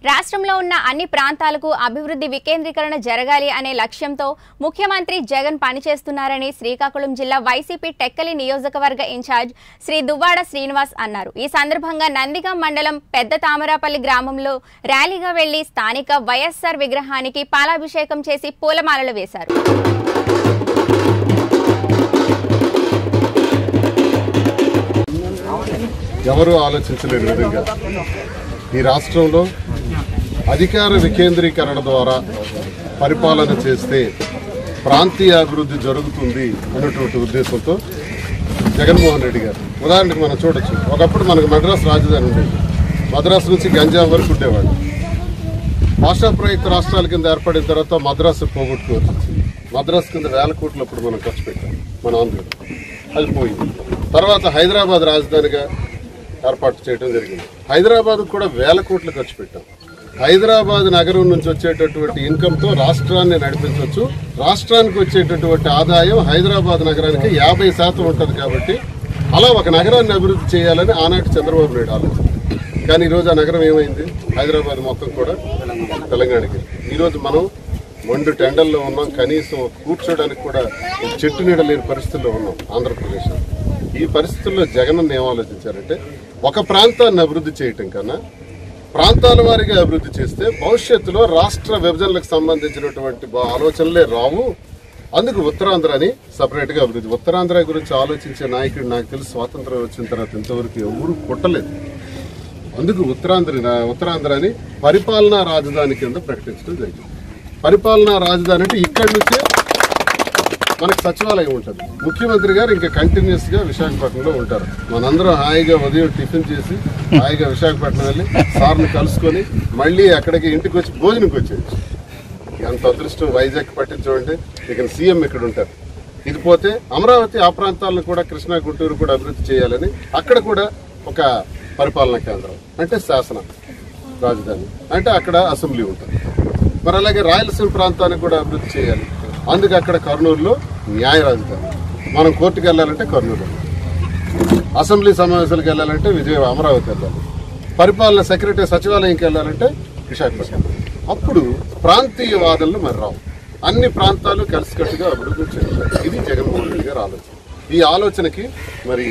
రాష్ట్రంలో ఉన్న అన్ని ప్రాంతాలకు అభివృద్ధి వికేంద్రీకరణ జరగాలి అనే లక్ష్యంతో ముఖ్యమంత్రి జగన్ పనిచేస్తున్నారని శ్రీకాకుళం జిల్లా వైసీపీ టెక్కలి నియోజకవర్గ ఇన్ఛార్జ్ శ్రీ దువ్వాడ శ్రీనివాస్ అన్నారు ఈ సందర్భంగా నందిగాం మండలం పెద్ద తామరాపల్లి గ్రామంలో ర్యాలీగా వెళ్లి స్థానిక వైఎస్ఆర్ విగ్రహానికి పాలాభిషేకం చేసి పూలమాలలు వేశారు ఎవరు ఆలోచించలేని విధంగా ఈ రాష్ట్రంలో అధికార వికేంద్రీకరణ ద్వారా పరిపాలన చేస్తే ప్రాంతీయ అభివృద్ధి జరుగుతుంది అన్నటువంటి ఉద్దేశంతో జగన్మోహన్ రెడ్డి గారు ఉదాహరణకు మనం చూడొచ్చు ఒకప్పుడు మనకు మద్రాసు రాజధాని ఉండేది మద్రాసు నుంచి గంజాం వరకు ఉండేవాడు భాషా ప్రయుక్త రాష్ట్రాల కింద ఏర్పడిన తర్వాత మద్రాసు పోగొట్టుకోవాల్సి వచ్చింది మద్రాసు కింద వేల కోట్లు అప్పుడు మనం ఖర్చు పెట్టాం మన ఆంధ్రులు అది పోయింది తర్వాత హైదరాబాద్ రాజధానిగా ఏర్పాటు చేయడం జరిగింది హైదరాబాద్ కూడా వేల కోట్లు ఖర్చు పెట్టాం హైదరాబాద్ నగరం నుంచి వచ్చేటటువంటి ఇన్కంతో రాష్ట్రాన్ని నడిపించవచ్చు రాష్ట్రానికి వచ్చేటటువంటి ఆదాయం హైదరాబాద్ నగరానికి యాభై శాతం ఉంటుంది కాబట్టి అలా ఒక నగరాన్ని అభివృద్ధి చేయాలని ఆనాటి చంద్రబాబు నాయుడు ఆలోచన కానీ ఈరోజు ఆ నగరం ఏమైంది హైదరాబాద్ మొత్తం కూడా తెలంగాణకి ఈరోజు మనం మొండు టెండల్లో ఉన్నాం కనీసం కూర్చోడానికి కూడా ఒక చెట్టు నీడ లేని పరిస్థితుల్లో ఉన్నాం ఆంధ్రప్రదేశ్ ఈ పరిస్థితుల్లో జగన్ ఏం ఆలోచించారంటే ఒక ప్రాంతాన్ని అభివృద్ధి చేయటం కన్నా ప్రాంతాల వారీగా అభివృద్ధి చేస్తే భవిష్యత్తులో రాష్ట్ర విభజనలకు సంబంధించినటువంటి బా- ఆలోచనలే రావు అందుకు ఉత్తరాంధ్రని సపరేట్గా అభివృద్ధి ఉత్తరాంధ్ర గురించి ఆలోచించే నాయకుడు నాకు తెలిసి స్వాతంత్రం వచ్చిన తర్వాత ఇంతవరకు ఎవరు కొట్టలేదు అందుకు ఉత్తరాంధ్ర ఉత్తరాంధ్రని పరిపాలనా రాజధాని కింద ప్రకటించడం జరిగింది పరిపాలనా రాజధాని అంటే ఇక్కడి నుంచే మనకి సచివాలయం ఉంటుంది ముఖ్యమంత్రి గారు ఇంకా కంటిన్యూస్ గా విశాఖపట్నంలో ఉంటారు మనందరం హాయిగా ఉదయం టిఫిన్ చేసి హాయిగా విశాఖపట్నం వెళ్ళి సార్ని కలుసుకొని మళ్ళీ అక్కడికి ఇంటికి వచ్చి భోజనంకి వచ్చేయచ్చు ఎంత అదృష్టం వైజాగ్ పట్టించమంటే ఇక సీఎం ఇక్కడ ఉంటారు ఇది పోతే అమరావతి ఆ ప్రాంతాలను కూడా కృష్ణా గుంటూరు కూడా అభివృద్ధి చేయాలని అక్కడ కూడా ఒక పరిపాలనా కేంద్రం అంటే శాసన రాజధాని అంటే అక్కడ అసెంబ్లీ ఉంటుంది మరి అలాగే రాయలసీమ ప్రాంతానికి కూడా అభివృద్ధి చేయాలి అందుకే అక్కడ కర్నూలులో న్యాయ రాజధాని మనం కోర్టుకు వెళ్ళాలంటే కర్నూలు అసెంబ్లీ సమావేశాలకు వెళ్ళాలంటే విజయ అమరావతి వెళ్ళాలి పరిపాలన సెక్రటరీ సచివాలయంకి వెళ్ళాలంటే విశాఖపట్నం అప్పుడు ప్రాంతీయ వాదనలు మరి రావు అన్ని ప్రాంతాలు కలిసికట్టుగా అభివృద్ధి చెందుతాయి ఇది జగన్మోహన్ రెడ్డి గారి ఆలోచన ఈ ఆలోచనకి మరి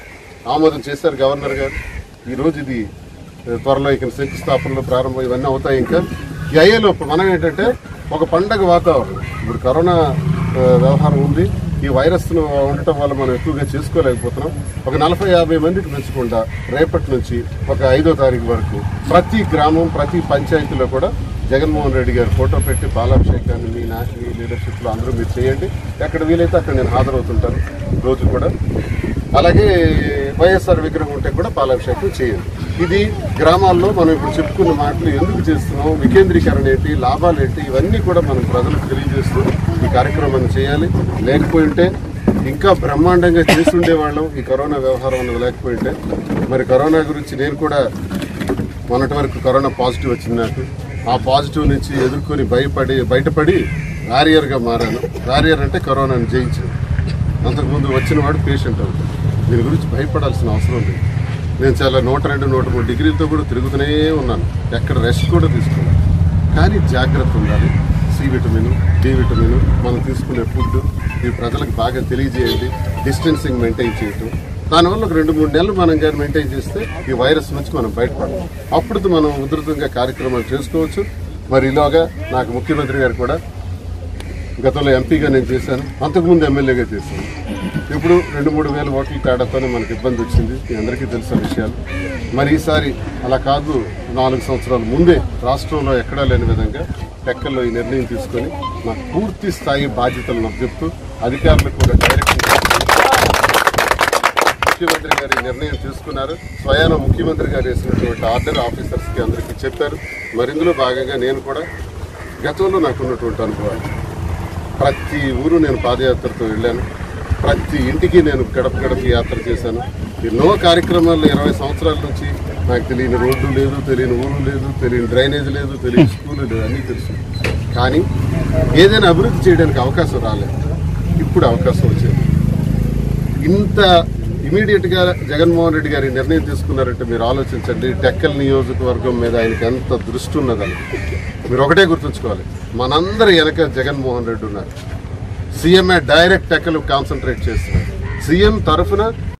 ఆమోదం చేశారు గవర్నర్ గారు ఈరోజు ఇది ఆ, త్వరలో ఇక శంకుస్థాపనలు ప్రారంభం ఇవన్నీ అవుతాయి ఇంకా ఈ అయ్యేలోపు మనం ఏంటంటే ఒక పండగ వాతావరణం ఇప్పుడు కరోనా ఆ, వ్యవహారం ఉంది ఈ వైరస్ ఉండటం వల్ల మనం ఎక్కువగా చేసుకోలేకపోతున్నాం ఒక నలభై యాభై మందికి పెంచకుండా రేపటి నుంచి ఒక ఐదో తారీఖు వరకు ప్రతి గ్రామం ప్రతి పంచాయతీలో కూడా జగన్మోహన్ రెడ్డి గారు ఫోటో పెట్టి పాలాభిషేకాన్ని మీ నేషనల్ లీడర్షిప్లో అందరూ మీరు చేయండి ఎక్కడ వీలైతే అక్కడ నేను హాజరవుతుంటాను రోజు కూడా అలాగే వైఎస్ఆర్ విగ్రహం ఉంటే కూడా పాలాభిషేకం చేయండి ఇది గ్రామాల్లో మనం ఇప్పుడు చెప్పుకున్న మాటలు ఎందుకు చేస్తున్నాం వికేంద్రీకరణ ఏంటి లాభాలు ఏంటి ఇవన్నీ కూడా మనం ప్రజలకు తెలియజేస్తూ ఈ కార్యక్రమాన్ని చేయాలి లేకపోయి ఉంటే ఇంకా బ్రహ్మాండంగా చేసి ఉండేవాళ్ళం ఈ కరోనా వ్యవహారం అన్నది లేకపోయి ఉంటే మరి కరోనా గురించి నేను కూడా మొన్నటి వరకు కరోనా పాజిటివ్ వచ్చింది నాకు ఆ పాజిటివ్ నుంచి ఎదుర్కొని భయపడి బయటపడి వారియర్గా మారాను వారియర్ అంటే కరోనాను జయించాను అంతకుముందు వచ్చిన వాడు పేషెంట్ అవుతాడు దీని గురించి భయపడాల్సిన అవసరం లేదు నేను చాలా నూట రెండు నూట మూడు డిగ్రీలతో కూడా తిరుగుతూనే ఉన్నాను ఎక్కడ రెస్ట్ కూడా తీసుకున్నాను కానీ జాగ్రత్త ఉండాలి సి విటమిన్ డి విటమిన్ మనం తీసుకునే ఫుడ్ ఈ ప్రజలకు బాగా తెలియజేయండి డిస్టెన్సింగ్ మెయింటైన్ చేయటం దానివల్ల ఒక రెండు మూడు నెలలు మనం కానీ మెయింటైన్ చేస్తే ఈ వైరస్ నుంచి మనం బయటపడతాం అప్పుడు మనం ఉధృతంగా కార్యక్రమాలు చేసుకోవచ్చు మరి ఈలోగా నాకు ముఖ్యమంత్రి గారు కూడా గతంలో ఎంపీగా నేను చేశాను అంతకుముందు ఎమ్మెల్యేగా చేశాను ఇప్పుడు రెండు మూడు వేల ఓట్ల తేడాతోనే మనకి ఇబ్బంది వచ్చింది మీ అందరికీ తెలిసిన విషయాలు మరి ఈసారి అలా కాదు నాలుగు సంవత్సరాల ముందే రాష్ట్రంలో ఎక్కడా లేని విధంగా టెక్కల్లో ఈ నిర్ణయం తీసుకొని నాకు పూర్తి స్థాయి బాధ్యతలను చెప్తూ అధికారులకు కూడా డైరెక్షన్ ముఖ్యమంత్రి గారు ఈ నిర్ణయం తీసుకున్నారు స్వయాన ముఖ్యమంత్రి గారు వేసినటువంటి ఆర్డర్ ఆఫీసర్స్కి అందరికీ చెప్పారు మరి ఇందులో భాగంగా నేను కూడా గతంలో నాకున్నటువంటి అనుభవాలు ప్రతి ఊరు నేను పాదయాత్రతో వెళ్ళాను ప్రతి ఇంటికి నేను గడప గడప యాత్ర చేశాను ఎన్నో కార్యక్రమాల్లో ఇరవై సంవత్సరాల నుంచి నాకు తెలియని రోడ్డు లేదు తెలియని ఊరు లేదు తెలియని డ్రైనేజ్ లేదు తెలియని స్కూలు లేదు అన్నీ తెలుసు కానీ ఏదైనా అభివృద్ధి చేయడానికి అవకాశం రాలేదు ఇప్పుడు అవకాశం వచ్చింది ఇంత ఇమీడియట్ గా జగన్మోహన్ రెడ్డి గారి నిర్ణయం తీసుకున్నారంటే మీరు ఆలోచించండి టెక్కల్ నియోజకవర్గం మీద ఆయనకి ఎంత దృష్టి ఉన్నదని మీరు ఒకటే గుర్తుంచుకోవాలి మనందరి వెనక జగన్మోహన్ రెడ్డి ఉన్నారు సీఎంఏ డైరెక్ట్ టెక్కలు కాన్సన్ట్రేట్ చేస్తున్నారు సీఎం తరఫున